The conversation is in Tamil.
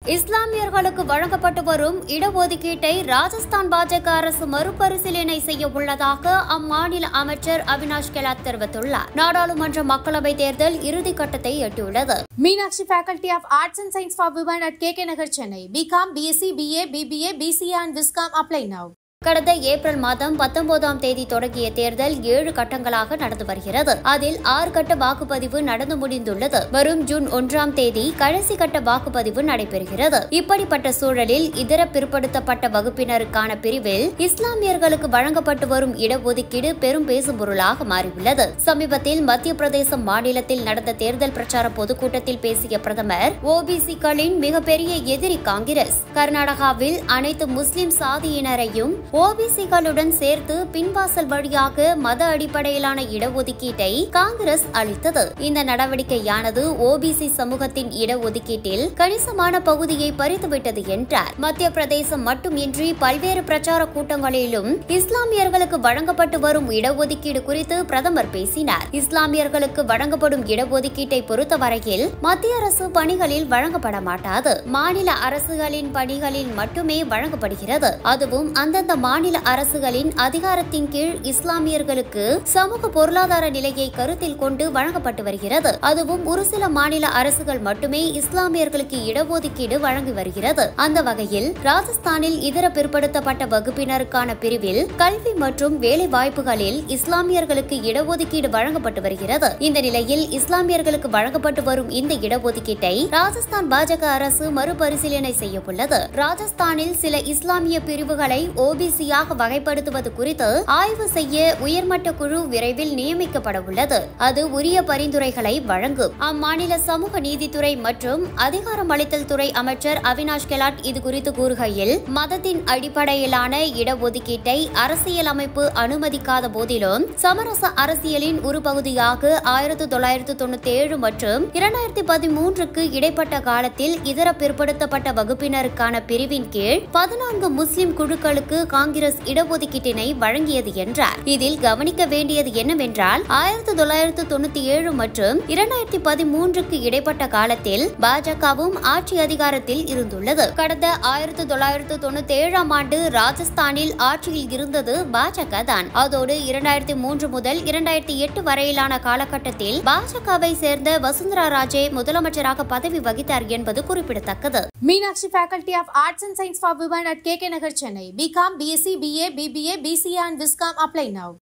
இஸ்லாமியர்களுக்கு வழங்கப்பட்டு வரும் இடஒதுக்கீட்டை ராஜஸ்தான் பாஜக அரசு மறுபரிசீலனை செய்ய உள்ளதாக அம்மாநில அமைச்சர் அவினாஷ் கெலாட் தெரிவித்துள்ளார் நாடாளுமன்ற மக்களவைத் தேர்தல் இறுதிக்கட்டத்தை எட்டியுள்ளது Meenakshi Faculty of Arts and Science for Women at KK Nagar, Chennai. BCom, BSc, BA, BBA, BCA and Viscom apply now. கடந்த ஏப்ரல் மாதம் பத்தொன்பதாம் தேதி தொடங்கிய தேர்தல் ஏழு கட்டங்களாக நடந்து வருகிறது அதில் ஆறு கட்ட வாக்குப்பதிவு நடந்து முடிந்துள்ளது வரும் ஜூன் ஒன்றாம் தேதி கடைசி கட்ட வாக்குப்பதிவு நடைபெறுகிறது இப்படிப்பட்ட சூழலில் இதர பிற்படுத்தப்பட்ட வகுப்பினருக்கான பிரிவில் இஸ்லாமியர்களுக்கு வழங்கப்பட்டு வரும் இடஒதுக்கீடு பெரும் பேசும் பொருளாக மாறியுள்ளது சமீபத்தில் மத்திய பிரதேசம் மாநிலத்தில் நடந்த தேர்தல் பிரச்சார பொதுக்கூட்டத்தில் பேசிய பிரதமர் ஓபிசிக்களின் மிகப்பெரிய எதிரி காங்கிரஸ் கர்நாடகாவில் அனைத்து முஸ்லிம் சாதியினரையும் ஓபிசிகளுடன் சேர்த்து பின்வாசல் வழியாக மத அடிப்படையிலான இடஒதுக்கீட்டை காங்கிரஸ் அளித்தது இந்த நடவடிக்கையானது ஓபிசி சமூகத்தின் இடஒதுக்கீட்டில் கணிசமான பகுதியை பறித்துவிட்டது என்றார் மத்திய பிரதேசம் மட்டுமின்றி பல்வேறு பிரச்சார கூட்டங்களிலும் இஸ்லாமியர்களுக்கு வழங்கப்பட்டு வரும் இடஒதுக்கீடு குறித்து பிரதமர் பேசினார் இஸ்லாமியர்களுக்கு வழங்கப்படும் இடஒதுக்கீட்டை பொறுத்தவரையில் மத்திய அரசு பணிகளில் வழங்கப்பட மாட்டாது மாநில அரசுகளின் பணிகளில் மட்டுமே வழங்கப்படுகிறது அதுவும் அந்தந்த மாநில அரசுகளின் அதிகாரத்தின் கீழ் இஸ்லாமியர்களுக்கு சமூக பொருளாதார நிலையை கருத்தில் கொண்டு வழங்கப்பட்டு வருகிறது அதுவும் ஒரு சில மாநில அரசுகள் மட்டுமே இஸ்லாமியர்களுக்கு இடஒதுக்கீடு வழங்கி வருகிறது அந்த வகையில் ராஜஸ்தானில் இதர பிற்படுத்தப்பட்ட வகுப்பினருக்கான பிரிவில் கல்வி மற்றும் வேலை வாய்ப்புகளில் இஸ்லாமியர்களுக்கு இடஒதுக்கீடு வழங்கப்பட்டு வருகிறது இந்த நிலையில் இஸ்லாமியர்களுக்கு வழங்கப்பட்டு வரும் இந்த இடஒதுக்கீட்டை ராஜஸ்தான் பாஜக அரசு மறுபரிசீலனை செய்ய உள்ளது ராஜஸ்தானில் சில இஸ்லாமிய பிரிவுகளை ஓபிசியாக வகைப்படுத்துவது குறித்து ஆய்வு செய்ய உயர்மட்ட குழு விரைவில் நியமிக்கப்பட உள்ளது அது உரிய பரிந்துரைகளை வழங்கும் அம்மாநில சமூக நீதித்துறை மற்றும் அதிகாரமளித்தல் துறை அமைச்சர் அவினாஷ் கெலாட் இது குறித்து கூறுகையில் மதத்தின் அடிப்படையிலான இடஒதுக்கீட்டை அரசியலமைப்பு அனுமதிக்காத போதிலும் சமரச அரசியலின் ஒரு பகுதியாக ஆயிரத்தி தொள்ளாயிரத்து தொண்ணூத்தி ஏழு மற்றும் இரண்டாயிரத்தி பதிமூன்றுக்கு இடைப்பட்ட காலத்தில் இதர பிற்படுத்தப்பட்ட வகுப்பினருக்கான பிரிவின் கீழ் பதினான்கு முஸ்லிம் குழுக்களுக்கு காங்கிரஸ் இடஒதுக்கீட்டினை வழங்கியது என்றார் இதில் கவனிக்க வேண்டியது என்னவென்றால் ஆயிரத்தி தொள்ளாயிரத்து தொண்ணூத்தி ஏழு மற்றும் இரண்டாயிரத்தி பதிமூன்றுக்கு இடைப்பட்ட காலத்தில் பாஜகவும் ஆட்சி அதிகாரத்தில் இருந்துள்ளது கடந்த ஆயிரத்தி தொள்ளாயிரத்து தொண்ணூத்தி ஏழாம் ஆண்டு ராஜஸ்தானில் ஆட்சியில் இருந்தது பாஜக தான் அதோடு இரண்டாயிரத்தி மூன்று முதல் இரண்டாயிரத்தி எட்டு வரையிலான காலகட்டத்தில் பாஜகவை சேர்ந்த வசுந்தரா ராஜே முதலமைச்சராக பதவி வகித்தார் என்பது குறிப்பிடத்தக்கது Meenakshi Faculty of Arts and Science for Women at KK Nagar, Chennai. BCom, BSc, BA, BBA, BCA and Viscom apply now.